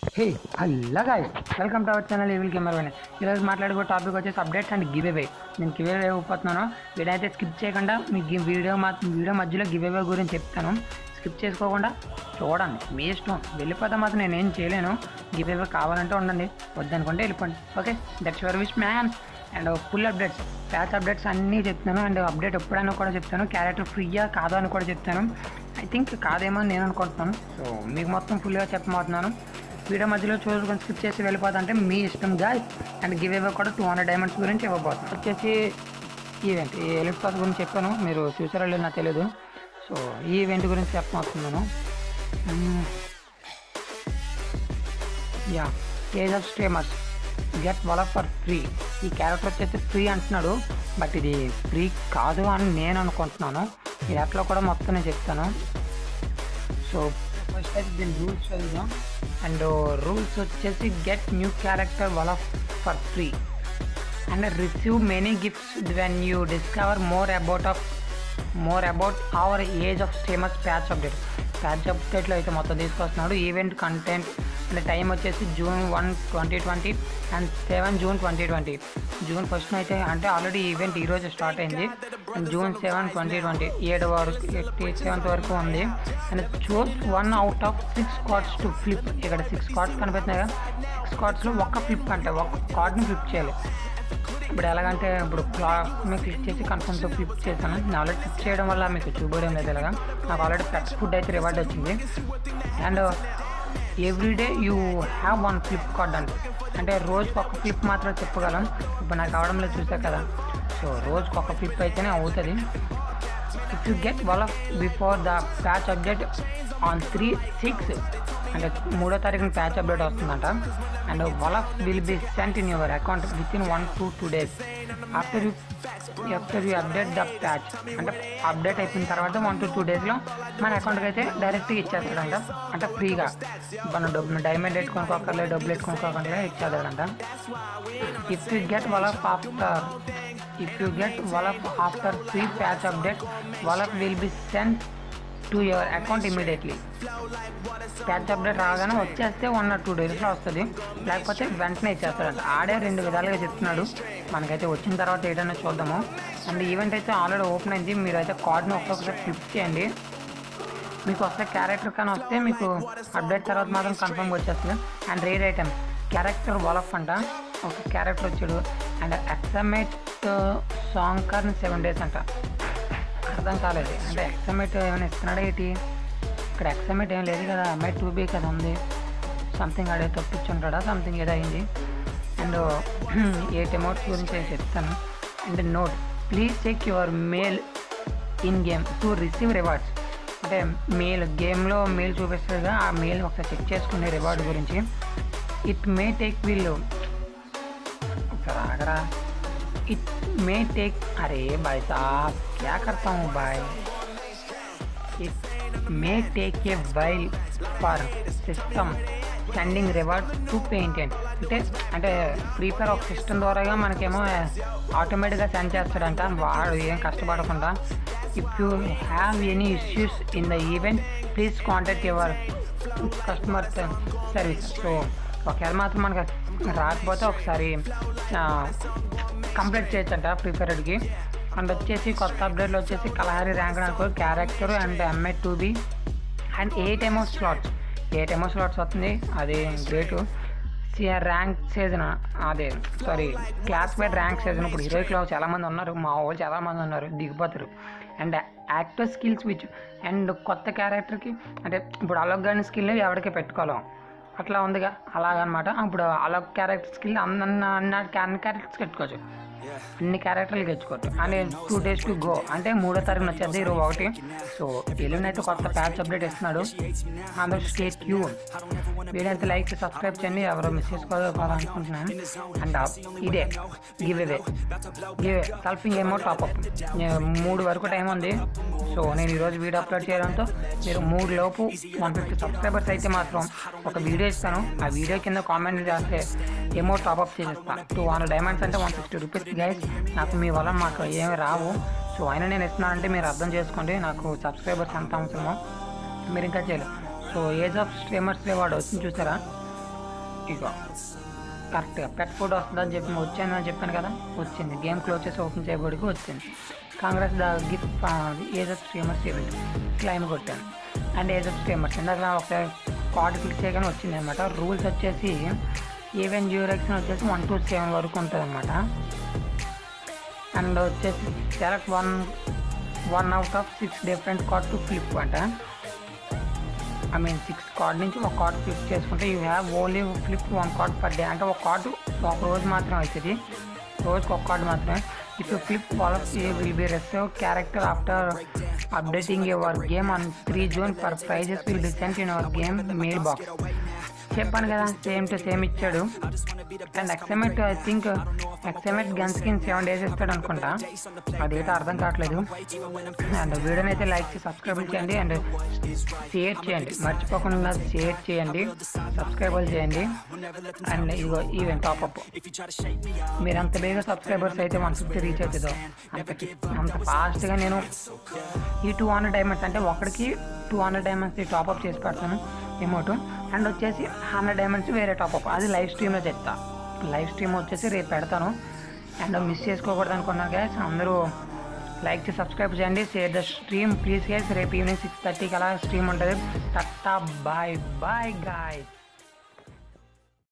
Hey hello guy welcome to our channel evil camera one ఈరోజు మాట్లాడుకో topic వచ్చేసి updates and give away నేను give away ఇవ్వబోతున్నాను video అయితే స్కిప్ చేయకుండా మీకు గి- వీడియో మా వీడియో మధ్యలో గివ్ అవే గురించి చెప్తాను స్కిప్ చేసుకోకుండా చూడండి మీ ఇష్టం వెళ్ళిపోతే మాత్రం నేను ఏం చేయలేను గివ్ అవే కావాలంటే ఉండండి వద్దనుకుంటే వెళ్ళిపోండి okay that's your wish man and full updates patch updates అన్నీ చెప్తాను అండ్ అప్డేట్ ఎప్పుడైనా కూడా చెప్తాను క్యారెక్టర్ ఫ్రీయా కాదా అని కూడా చెప్తాను ఐ థింక్ కాదేమో అని నేను అనుకుంటున్నాను సో మీకు మొత్తం ఫుల్గా చెప్పబోతున్నాను వీడియో మధ్యలో చూసుకొని స్కిప్ చేసి వెళ్ళిపోతుంటే మీ ఇష్టంగా అండ్ గివ్ అవే కూడా టూ హండ్రెడ్ డైమండ్స్ గురించి ఇవ్వబోతున్నాను వచ్చేసి ఈవెంట్ ఈ ఎలిట్ పాస్ గురించి చెప్పాను మీరు చూసారో లేదో నాకు తెలియదు సో ఈ ఈవెంట్ గురించి చెప్పబోతున్నాను yeah age of streamers get వల ఫర్ ఫ్రీ ఈ క్యారెక్టర్ వచ్చేసి ఫ్రీ అంటున్నాడు బట్ ఇది ఫ్రీ కాదు అని నేను అనుకుంటున్నాను ఈ యాప్లో కూడా మొత్తం నేను చెప్తాను సో ఫస్ట్ అయితే దీని రూల్స్ చదువుదాం అండ్ రూల్స్ వచ్చేసి గెట్ న్యూ క్యారెక్టర్ వల for free and receive many gifts when you discover more about of more about our age of famous patch update patch అప్డేట్లో అయితే మొత్తం తీసుకొస్తున్నాడు ఈవెంట్ కంటెంట్ అంటే టైం వచ్చేసి June one twenty twenty and seven June twenty twenty June first అయితే అంటే already event ఈరోజు start అయింది and June seven twenty twenty ఏడు వరకు సెవెంత్ వరకు ఉంది and choose one out of six cards to flip ఇక్కడ సిక్స్ కార్డ్స్ కనిపిస్తున్నాయి కదా సిక్స్ కార్డ్స్లో ఒక్క ఫ్లిప్ అంటే ఒక కార్డ్ని ఫ్లిప్ చేయాలి ఇప్పుడు ఎలాగంటే ఇప్పుడు క్లాక్ మీకు క్లిక్ చేసి కన్ఫర్మ్తో ఫ్లిప్ చేశాను నేను ఆల్రెడీ క్లిక్ చేయడం వల్ల మీకు చూపడం లేదు ఇలాగా నాకు ఆల్రెడీ పెట్ ఫుడ్ అయితే రివార్డ్ వచ్చింది and every day you have one flip card అంటే అంటే రోజుకి ఒక ఫ్లిప్ మాత్రం చెప్పగలం ఇప్పుడు నాకు అవడం లేదు చూసా కదా సో రోజుకి ఒక ఫ్లిప్ అయితేనే అవుతుంది if you get one of before the patch update on three six అంటే మూడో తారీఖున ప్యాచ్ అప్డేట్ వస్తుందంట and one of will be sent in your account within one to two days after you after you update the patch అంటే update అయిపోయిన తర్వాత one to two డేస్లో మన అకౌంట్కి అయితే డైరెక్ట్గా ఇచ్చేస్తాడంట అంటే ఫ్రీగా మన డబ్బులు డైమండ్ ఎట్టుకోనుకోకర్లేదు డబ్బులు ఎట్టుకోనుకోకర్లేదు ఇచ్చేస్తాడంట if you get one of after if you get Wallop after free patch update, Wallop will be sent to your account immediately. Patch update రాగానే వచ్చేస్తే వన్ ఆర్ టూ డేస్లో వస్తుంది లేకపోతే వెంటనే ఇచ్చేస్తాడంట ఆడే రెండు విధాలుగా చెప్తున్నాడు మనకైతే వచ్చిన తర్వాత ఏంటనే చూద్దాము అండ్ ఈవెంట్ అయితే ఆల్రెడీ ఓపెన్ అయింది మీరు అయితే కార్డ్ని ఒక్కొక్కసారి ఫ్లిప్ చేయండి మీకు వస్తే క్యారెక్టర్ కానీ వస్తే మీకు అప్డేట్ తర్వాత మాత్రం కన్ఫర్మ్గా వచ్చేస్తుంది అండ్ రేర్ ఐటమ్ క్యారెక్టర్ వాలఫ్ అంట ఒక క్యారెక్టర్ వచ్చాడు అండ్ ఎక్సమేట్ సాంగ్ కార్ని సెవెన్ డేస్ అంట అర్థం కాలేదు అంటే ఎక్సమేట్ ఏమైనా ఇస్తున్నాడా ఏంటి ఇక్కడ ఎక్సమేట్ ఏం లేదు కదా ఎంఐ టూ బీ కదా ఉంది సంథింగ్ ఆడే తప్పించుంటాడా సంథింగ్ ఏదో అయింది అండ్ ఎయిట్ అమౌంట్స్ గురించి నేను చెప్తాను and note please check your mail in game to receive rewards అంటే మెయిల్ గేమ్లో మెయిల్ చూపిస్తుందిగా ఆ మెయిల్ ఒకసారి చెక్ చేసుకునే రివార్డ్ గురించి ఇట్ మే టేక్ వీళ్ళు ఒకసారి ఆగరా ఇట్ మే టేక్ అరే బాయ్ సాబ్ క్యా కర్తా హూ బాయ్ it may take a while for system sending reward to పెయింటెంట్ అంటే అంటే ఫ్రీ ఫైర్ ఒక సిస్టమ్ ద్వారాగా మనకేమో ఆటోమేటిక్గా సెండ్ చేస్తాడంట వాడు ఏం కష్టపడకుండా if you have any issues in the event please contact your customer service so ఒకవేళ మాత్రం మనకు రాకపోతే ఒకసారి కంప్లీట్ చేయొచ్చంట ఫ్రీ ఫైర్కి అండ్ వచ్చేసి కొత్త అప్డేట్లో వచ్చేసి కలహారి ర్యాంక్ అనుకో క్యారెక్టర్ అండ్ ఎంఐ టూ బి and eight emo slots eight emo slots వస్తుంది అది గ్రేటు సిఆర్ ర్యాంక్ సీజన్ అదే sorry class wide rank season ఇప్పుడు హీరోయిక్లో చాలామంది ఉన్నారు మా వాళ్ళు చాలామంది ఉన్నారు దిగిపోతారు and actor skills which and కొత్త క్యారెక్టర్కి అంటే ఇప్పుడు అలొగ్ కానీ స్కిల్ ఎవరికీ పెట్టుకోలేం అట్లా ఉందిగా అలాగనమాట ఇప్పుడు అలొగ్ క్యారెక్టర్ స్కిల్ అన్న అన్న క్యారెక్టర్స్ పెట్టుకోవచ్చు అన్ని క్యారెక్టర్లు తెచ్చుకోవచ్చు అంటే టూ డేస్ టు గో అంటే మూడో తారీఖున వచ్చేది ఇరవై ఒకటి సో ఎల్లుండి అయితే కొత్త ప్యాచ్ అప్డేట్ ఇస్తున్నాడు అందరూ స్టేట్ క్యూ వీడైతే లైక్ సబ్స్క్రైబ్ చేయండి ఎవరో మిస్ చేసుకోవాలనుకుంటున్నాను అండ్ ఇదే గివ్ అవే గివ్ సల్ఫింగ్ ఏమో టాప్అప్ మూడు వరకు టైం ఉంది సో నేను ఈరోజు వీడియో అప్లోడ్ చేయడంతో మీరు మూడు లోపు వన్ ఫిఫ్టీ సబ్స్క్రైబర్స్ అయితే మాత్రం ఒక వీడియో ఇస్తాను ఆ వీడియో కింద కామెంట్ చేస్తే ఏమో టాప్అప్ చేసేస్తాను టూ హండ్రెడ్ డైమండ్స్ అంటే వన్ సిక్స్టీ రూపీస్ గైస్ నాకు మీ వల్ల మాకు ఏమి రావు సో అయినా నేను ఇస్తున్నాను అంటే మీరు అర్థం చేసుకోండి నాకు సబ్స్క్రైబర్స్ ఎంత అవసరమో మీరు ఇంకా చేయలేదు so age of streamers reward వచ్చింది చూసారా ఇగో కరెక్ట్గా పెట్ ఫుడ్ వస్తుందని చెప్పి వచ్చాను అని చెప్పాను కదా వచ్చింది గేమ్ క్లోజ్ చేసి ఓపెన్ చేయబడికి వచ్చింది congrats the gift age of streamers event claim కొట్టాను అండ్ ఏజ్ ఆఫ్ స్ట్రీమర్స్ ఇందాక ఒక కార్డు క్లిక్ చేయగానే వచ్చింది అనమాట రూల్స్ వచ్చేసి ఈవెన్ డ్యూరేక్షన్ వచ్చేసి వన్ టు సెవెన్ వరకు ఉంటుంది అనమాట అండ్ వచ్చేసి select one one out of six different card to flip అంట ఐ మీన్ సిక్స్ కార్డ్ నుంచి ఒక కార్డ్ ఫ్లిప్ చేసుకుంటే you have only flip one card per day అంటే ఒక కార్డు ఒక రోజు మాత్రమే అవుతుంది రోజుకి ఒక కార్డు మాత్రమే if you flip all of will be receive character after updating your game on three June per prizes will be sent in our game mail box చెప్పాను కదా సేమ్ టు సేమ్ ఇచ్చాడు అండ్ ఎక్సమెట్ I think ఎక్సమెట్ gun skin seven days ఇస్తాడు అనుకుంటా అదైతే అర్థం కావట్లేదు అండ్ వీడియోని అయితే లైక్ చేసి సబ్స్క్రైబ్ చేయండి అండ్ షేర్ చేయండి మర్చిపోకుండా షేర్ చేయండి సబ్స్క్రైబర్ చేయండి అండ్ ఇదిగో ఈవెంట్ టాప్అప్ మీరు అంత బేగా సబ్స్క్రైబర్స్ అయితే వన్ ఫిఫ్టీ రీచ్ అవుతుందో అంత అంత ఫాస్ట్గా నేను ఈ టూ హండ్రెడ్ డైమండ్స్ అంటే ఒకడికి టూ హండ్రెడ్ డైమండ్స్ టాప్అప్ చేసి పెడతాను ఎమౌంట్ అండ్ వచ్చేసి హండ్రెడ్ డైమండ్స్ వేరే టాప్అప్ అది లైవ్ స్ట్రీమ్లో చెప్తా లైవ్ స్ట్రీమ్ వచ్చేసి రేపు పెడతాను అండ్ మిస్ చేసుకోకూడదు అనుకున్నారు గ్యాస్ అందరూ లైక్ చేసి సబ్స్క్రైబ్ చేయండి share the stream please guys రేపు ఈవినింగ్ సిక్స్ థర్టీకి అలా స్ట్రీమ్ ఉంటుంది టట్టా బాయ్ బాయ్ గాయస్